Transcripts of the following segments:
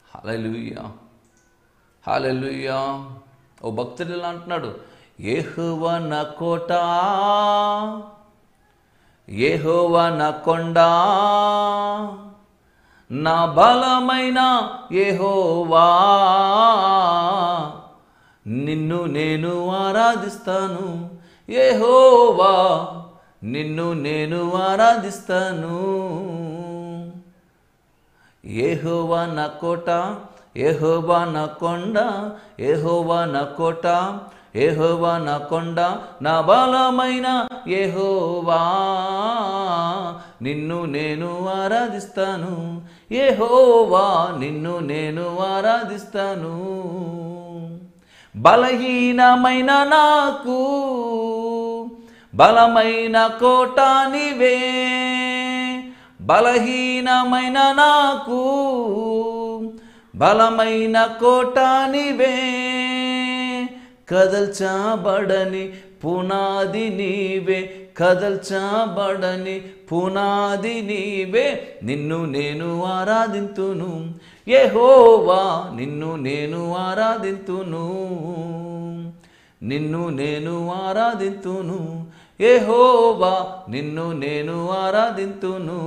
hallelujah hallelujah ఓ భక్తుడు ఇలా అంటున్నాడు ఏహువ నా కోట ఏహోవ నా కొండ నా బలమైన ఏహోవా నిన్ను నేను ఆరాధిస్తాను ఏహోవా నిన్ను నేను ఆరాధిస్తాను ఏహోవా నా కోట ఏహోవా నా కొండ ఏహోవా నా కోట ఏహోవా నా కొండ నా బలమైన ఏహోవా నిన్ను నేను ఆరాధిస్తాను ఏహోవా నిన్ను నేను ఆరాధిస్తాను బలహీనమైన నాకు బలమైన కోట నీవే బలహీనమైన నాకు బలమైన కోట నీవే కదల్చబడని పునాది నీవే కదల్చబడని పునాది నీవే నిన్ను నేను ఆరాధింతును యెహోవా నిన్ను నేను ఆరాధింతును నిన్ను నేను ఆరాధింతును ఏహోవా నిన్ను నేను ఆరాధింతును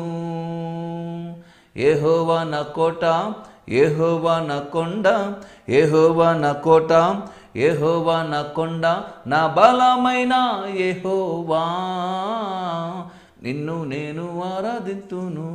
ఏహోవా నా కోట ఏహోవా నా కొండ ఏహోవా నా కోట ఏహోవా నా కొండ నా బలమైన ఏహోవా నిన్ను నేను ఆరాధింతును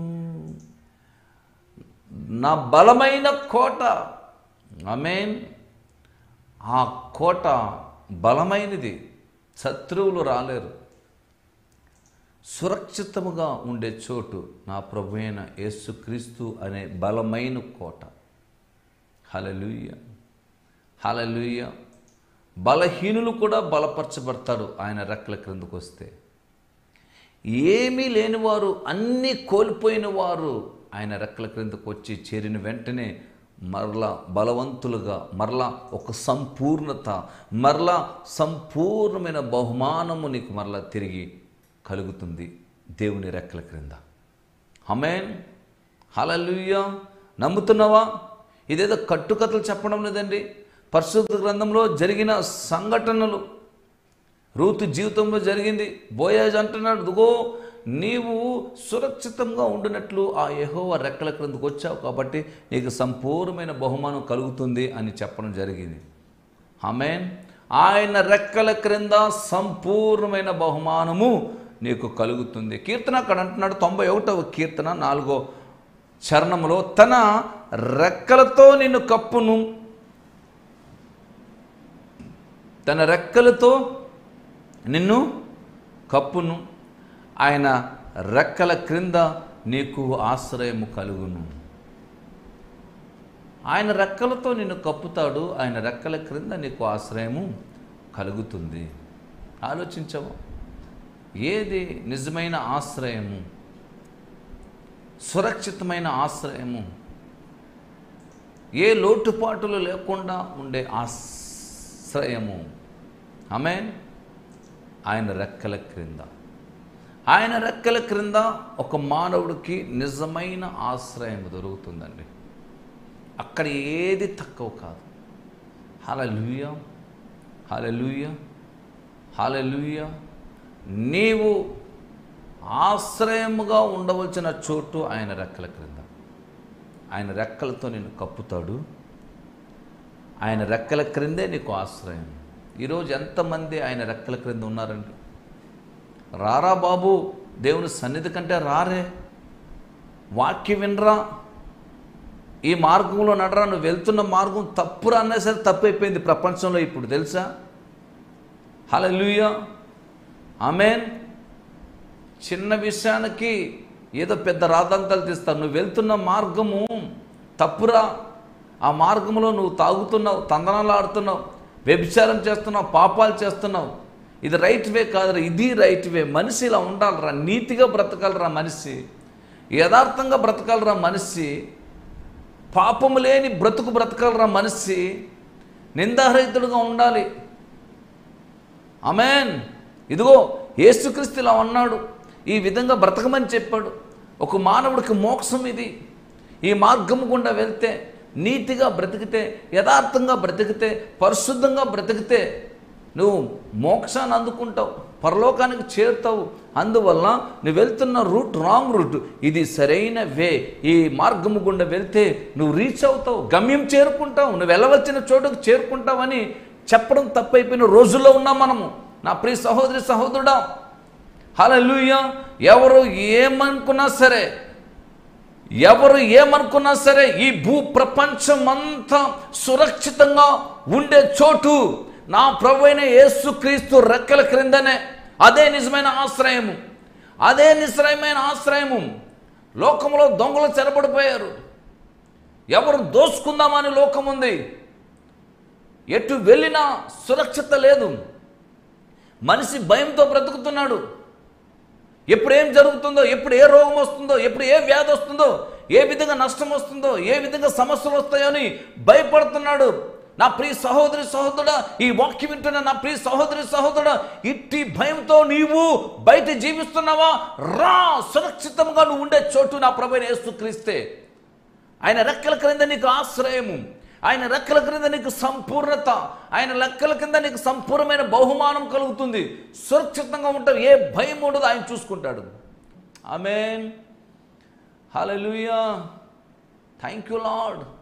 నా బలమైన కోట ఆమేన్ ఆ కోట బలమైనది శత్రువులు రాలేరు సురక్షితముగా ఉండే చోటు నా ప్రభు అయిన యేసుక్రీస్తు అనే బలమైన కోట హలలుయ్య హలలుయ్య బలహీనులు కూడా బలపరచబడతారు ఆయన రెక్కల క్రిందకు వస్తే ఏమీ లేనివారు అన్నీ కోల్పోయిన వారు ఆయన రెక్కల క్రిందకు వచ్చి చేరిన వెంటనే మరలా బలవంతులుగా మరలా ఒక సంపూర్ణత మరలా సంపూర్ణమైన బహుమానము నీకు మరలా తిరిగి కలుగుతుంది దేవుని రెక్కల క్రింద హమేన్ హలలుయ్య నమ్ముతున్నావా ఇదేదో కట్టుకథలు చెప్పడం లేదండి పరిశుద్ధ గ్రంథంలో జరిగిన సంఘటనలు రూతు జీవితంలో జరిగింది బోయాజ్ అంటున్నాడు దుగో నీవు సురక్షితంగా ఉండినట్లు ఆ యెహోవా రెక్కల క్రిందకు వచ్చావు కాబట్టి నీకు సంపూర్ణమైన బహుమానం కలుగుతుంది అని చెప్పడం జరిగింది ఆమెన్ ఆయన రెక్కల క్రింద సంపూర్ణమైన బహుమానము నీకు కలుగుతుంది కీర్తన అక్కడ అంటున్నాడు తొంభై ఒకటవ కీర్తన నాలుగో చరణంలో తన రెక్కలతో నిన్ను కప్పును తన రెక్కలతో నిన్ను కప్పును ఆయన రెక్కల క్రింద నీకు ఆశ్రయము కలుగును ఆయన రెక్కలతో నిన్ను కప్పుతాడు ఆయన రెక్కల క్రింద నీకు ఆశ్రయము కలుగుతుంది ఆలోచించవు ఏది నిజమైన ఆశ్రయము సురక్షితమైన ఆశ్రయము ఏ లోటుపాటులు లేకుండా ఉండే ఆశ్రయము ఆమె ఆయన రెక్కల క్రింద ఆయన రెక్కల క్రింద ఒక మానవుడికి నిజమైన ఆశ్రయం దొరుకుతుందండి అక్కడ ఏది తక్కువ కాదు హలలుయ హలలుయ హలలుయ నీవు ఆశ్రయముగా ఉండవలసిన చోటు ఆయన రెక్కల క్రింద ఆయన రెక్కలతో నిన్ను కప్పుతాడు ఆయన రెక్కల క్రిందే నీకు ఆశ్రయం ఈరోజు ఎంతమంది ఆయన రెక్కల క్రింద ఉన్నారండి రారా బాబు దేవుని సన్నిధి కంటే రారే వాక్యం వినరా ఈ మార్గంలో నడరా నువ్వు వెళ్తున్న మార్గం తప్పురా అన్నా సరే తప్పు అయిపోయింది ప్రపంచంలో ఇప్పుడు తెలుసా హలలుయ ఆమెన్ చిన్న విషయానికి ఏదో పెద్ద రాదంతాలు తీస్తారు నువ్వు వెళ్తున్న మార్గము తప్పురా ఆ మార్గంలో నువ్వు తాగుతున్నావు తందనాలు ఆడుతున్నావు వ్యభిచారం చేస్తున్నావు పాపాలు చేస్తున్నావు ఇది రైట్ వే కాదురా ఇది రైట్ వే మనిషి ఇలా ఉండాలిరా నీతిగా బ్రతకాలరా మనిషి యథార్థంగా బ్రతకాలరా మనిషి పాపము లేని బ్రతుకు బ్రతకాలరా మనిషి నిందారహితుడుగా ఉండాలి అమెన్ ఇదిగో యేసుక్రీస్తు ఇలా ఉన్నాడు ఈ విధంగా బ్రతకమని చెప్పాడు ఒక మానవుడికి మోక్షం ఇది ఈ మార్గం గుండా వెళ్తే నీతిగా బ్రతికితే యథార్థంగా బ్రతికితే పరిశుద్ధంగా బ్రతికితే నువ్వు మోక్షాన్ని అందుకుంటావు పరలోకానికి చేరుతావు అందువల్ల నువ్వు వెళ్తున్న రూట్ రాంగ్ రూట్ ఇది సరైన వే ఈ మార్గము గుండా వెళ్తే నువ్వు రీచ్ అవుతావు గమ్యం చేరుకుంటావు నువ్వు వెళ్ళవలసిన చోటుకు చేరుకుంటావని చెప్పడం తప్పైపోయిన రోజుల్లో ఉన్నాం మనము నా ప్రియ సహోదరి సహోదరుడా హల్లెలూయా ఎవరు ఏమనుకున్నా సరే ఎవరు ఏమనుకున్నా సరే ఈ భూ ప్రపంచం అంతా సురక్షితంగా ఉండే చోటు నా ప్రభు అయిన యేసుక్రీస్తు రెక్కల క్రిందనే అదే నిజమైన ఆశ్రయము అదే నిశ్రయమైన ఆశ్రయము లోకంలో దొంగలు చెరబడిపోయారు ఎవరు దోసుకుందామని లోకం ఉంది ఎటు వెళ్ళినా సురక్షిత లేదు మనిషి భయంతో బ్రతుకుతున్నాడు ఎప్పుడు ఏం జరుగుతుందో ఎప్పుడు ఏ రోగం వస్తుందో ఎప్పుడు ఏ వ్యాధి వస్తుందో ఏ విధంగా నష్టం వస్తుందో ఏ విధంగా సమస్యలు వస్తాయో అని భయపడుతున్నాడు నా ప్రియ సహోదరి సహోదరుడా ఈ వాక్యం వింటున్న నా ప్రియ సహోదరి సహోదరుడా ఇట్టి భయంతో నీవు బయట జీవిస్తున్నావా రా సురక్షితంగా నువ్వు ఉండే చోటు నా ప్రభు యేసుక్రీస్తే ఆయన రెక్కల క్రింద నీకు ఆశ్రయము ఆయన రెక్కల క్రింద నీకు సంపూర్ణత ఆయన రెక్కల కింద నీకు సంపూర్ణమైన బహుమానం కలుగుతుంది సురక్షితంగా ఉంటావు ఏ భయం ఉండదు ఆయన చూసుకుంటాడు amen hallelujah thank you lord